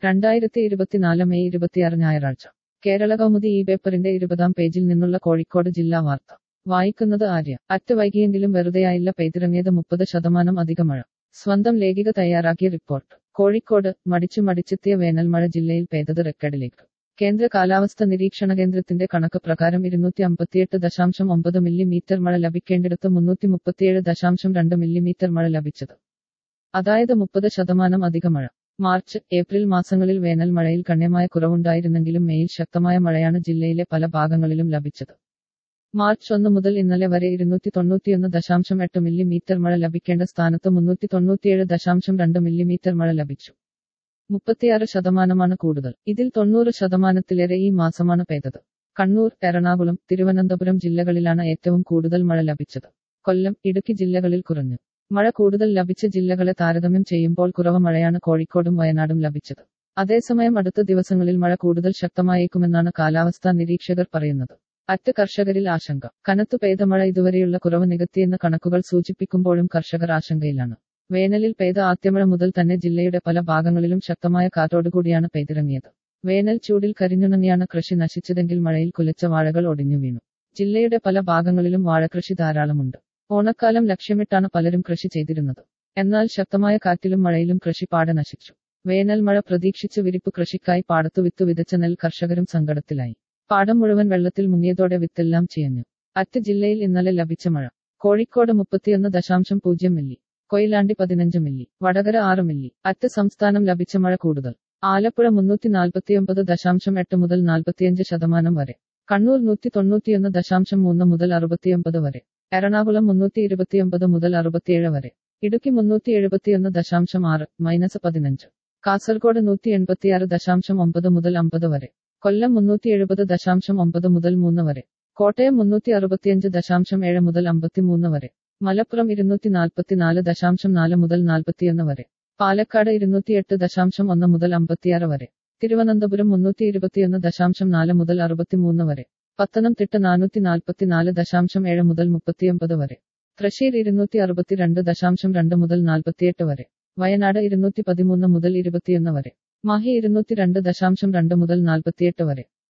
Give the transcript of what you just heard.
രണ്ടായിരത്തി ഇരുപത്തിനാല് മെയ് ഇരുപത്തിയാറ് ഞായറാഴ്ച കേരള കൗമുദി ഈ പേപ്പറിന്റെ ഇരുപതാം പേജിൽ നിന്നുള്ള കോഴിക്കോട് ജില്ലാ വാർത്ത വായിക്കുന്നത് ആര്യ അറ്റ് വൈകിയെങ്കിലും വെറുതെയായില്ല പെയ്തിറങ്ങിയത് മുപ്പത് ശതമാനം അധിക മഴ സ്വന്തം ലേഖിക തയ്യാറാക്കിയ റിപ്പോർട്ട് കോഴിക്കോട് മടിച്ചു മടിച്ചെത്തിയ വേനൽമഴ ജില്ലയിൽ പെയ്തത് റെക്കോർഡിലേക്ക് കേന്ദ്ര കാലാവസ്ഥ നിരീക്ഷണ കേന്ദ്രത്തിന്റെ കണക്ക് പ്രകാരം ഇരുന്നൂറ്റി അമ്പത്തിയെട്ട് ദശാംശം ഒമ്പത് മില്ലിമീറ്റർ മഴ ലഭിക്കേണ്ടിടത്ത് മുന്നൂറ്റി മുപ്പത്തിയേഴ് ദശാംശം രണ്ട് മില്ലിമീറ്റർ മഴ ലഭിച്ചത് അതായത് മുപ്പത് ശതമാനം അധിക മഴ മാർച്ച് ഏപ്രിൽ മാസങ്ങളിൽ വേനൽ മഴയിൽ ഗണ്യമായ കുറവുണ്ടായിരുന്നെങ്കിലും മെയിൽ ശക്തമായ മഴയാണ് ജില്ലയിലെ പല ഭാഗങ്ങളിലും ലഭിച്ചത് മാർച്ച് ഒന്ന് മുതൽ ഇന്നലെ വരെ ഇരുന്നൂറ്റി തൊണ്ണൂറ്റിയൊന്ന് ദശാംശം എട്ട് മില്ലിമീറ്റർ മഴ ലഭിക്കേണ്ട സ്ഥാനത്ത് മുന്നൂറ്റി തൊണ്ണൂറ്റിയേഴ് ദശാംശം രണ്ട് മില്ലിമീറ്റർ മഴ ലഭിച്ചു മുപ്പത്തിയാറ് ശതമാനമാണ് കൂടുതൽ ഇതിൽ തൊണ്ണൂറ് ശതമാനത്തിലേറെ ഈ മാസമാണ് പെയ്തത് കണ്ണൂർ എറണാകുളം തിരുവനന്തപുരം ജില്ലകളിലാണ് ഏറ്റവും കൂടുതൽ മഴ ലഭിച്ചത് കൊല്ലം ഇടുക്കി ജില്ലകളിൽ കുറഞ്ഞു മഴ കൂടുതൽ ലഭിച്ച ജില്ലകളെ താരതമ്യം ചെയ്യുമ്പോൾ കുറവ് മഴയാണ് കോഴിക്കോടും വയനാടും ലഭിച്ചത് അതേസമയം അടുത്ത ദിവസങ്ങളിൽ മഴ കൂടുതൽ ശക്തമായേക്കുമെന്നാണ് കാലാവസ്ഥാ നിരീക്ഷകർ പറയുന്നത് അറ്റ് കർഷകരിൽ ആശങ്ക കനത്തു പെയ്ത മഴ ഇതുവരെയുള്ള കുറവ് നികത്തിയെന്ന കണക്കുകൾ സൂചിപ്പിക്കുമ്പോഴും കർഷകർ ആശങ്കയിലാണ് വേനലിൽ പെയ്ത ആദ്യമഴ മുതൽ തന്നെ ജില്ലയുടെ പല ഭാഗങ്ങളിലും ശക്തമായ കാറ്റോടുകൂടിയാണ് പെയ്തിറങ്ങിയത് വേനൽ ചൂടിൽ കരിഞ്ഞുണങ്ങിയാണ് കൃഷി നശിച്ചതെങ്കിൽ മഴയിൽ കുലച്ച വാഴകൾ ഒടിഞ്ഞു വീണു ജില്ലയുടെ പല ഭാഗങ്ങളിലും വാഴകൃഷി ധാരാളമുണ്ട് ഓണക്കാലം ലക്ഷ്യമിട്ടാണ് പലരും കൃഷി ചെയ്തിരുന്നത് എന്നാൽ ശക്തമായ കാറ്റിലും മഴയിലും കൃഷി പാടെ നശിച്ചു വേനൽ മഴ പ്രതീക്ഷിച്ച് വിരിപ്പ് കൃഷിക്കായി പാടത്തു വിത്ത് വിതച്ച നെൽ കർഷകരും സങ്കടത്തിലായി പാടം മുഴുവൻ വെള്ളത്തിൽ മുങ്ങിയതോടെ വിത്തെല്ലാം ചിയഞ്ഞു അറ്റ് ജില്ലയിൽ ഇന്നലെ ലഭിച്ച മഴ കോഴിക്കോട് മുപ്പത്തിയൊന്ന് ദശാംശം പൂജ്യം മില്ലി കൊയിലാണ്ടി പതിനഞ്ച് മില്ലി വടകര ആറ് മില്ലി അറ്റ് സംസ്ഥാനം ലഭിച്ച മഴ കൂടുതൽ ആലപ്പുഴ മുന്നൂറ്റി നാൽപ്പത്തിയൊമ്പത് ദശാംശം എട്ട് മുതൽ നാൽപ്പത്തിയഞ്ച് ശതമാനം വരെ കണ്ണൂർ നൂറ്റി തൊണ്ണൂറ്റിയൊന്ന് ദശാംശം മൂന്ന് മുതൽ അറുപത്തിയൊമ്പത് വരെ എറണാകുളം മുന്നൂറ്റി ഇരുപത്തിയൊമ്പത് മുതൽ അറുപത്തിയേഴ് വരെ ഇടുക്കി മുന്നൂറ്റി എഴുപത്തിയൊന്ന് ദശാംശം ആറ് മൈനസ് പതിനഞ്ച് കാസർഗോഡ് നൂറ്റി എൺപത്തിയാറ് ദശാംശം ഒമ്പത് മുതൽ അമ്പത് വരെ കൊല്ലം മുന്നൂറ്റി എഴുപത് ദശാംശം ഒമ്പത് മുതൽ മൂന്ന് വരെ കോട്ടയം മുന്നൂറ്റി അറുപത്തിയഞ്ച് ദശാംശം ഏഴ് മുതൽ അമ്പത്തിമൂന്ന് വരെ മലപ്പുറം ഇരുന്നൂറ്റി നാൽപ്പത്തിനാല് ദശാംശം നാല് മുതൽ നാൽപ്പത്തിയൊന്ന് വരെ പാലക്കാട് ഇരുന്നൂറ്റിയെട്ട് ദശാംശം ഒന്ന് മുതൽ അമ്പത്തിയാറ് വരെ തിരുവനന്തപുരം മുന്നൂറ്റി ഇരുപത്തിയൊന്ന് ദശാംശം നാല് മുതൽ അറുപത്തിമൂന്ന് വരെ പത്തനംതിട്ട നാനൂറ്റി നാൽപ്പത്തിനാല് ദശാംശം ഏഴ് മുതൽ മുപ്പത്തിയൊമ്പത് വരെ തൃശൂർ ഇരുന്നൂറ്റി അറുപത്തിരണ്ട് ദശാംശം രണ്ട് മുതൽ നാൽപ്പത്തിയെട്ട് വരെ വയനാട് ഇരുന്നൂറ്റി പതിമൂന്ന് മുതൽ ഇരുപത്തിയൊന്ന് വരെ മാഹി ഇരുന്നൂറ്റി രണ്ട് ദശാംശം രണ്ട് മുതൽ നാൽപ്പത്തിയെട്ട് വരെ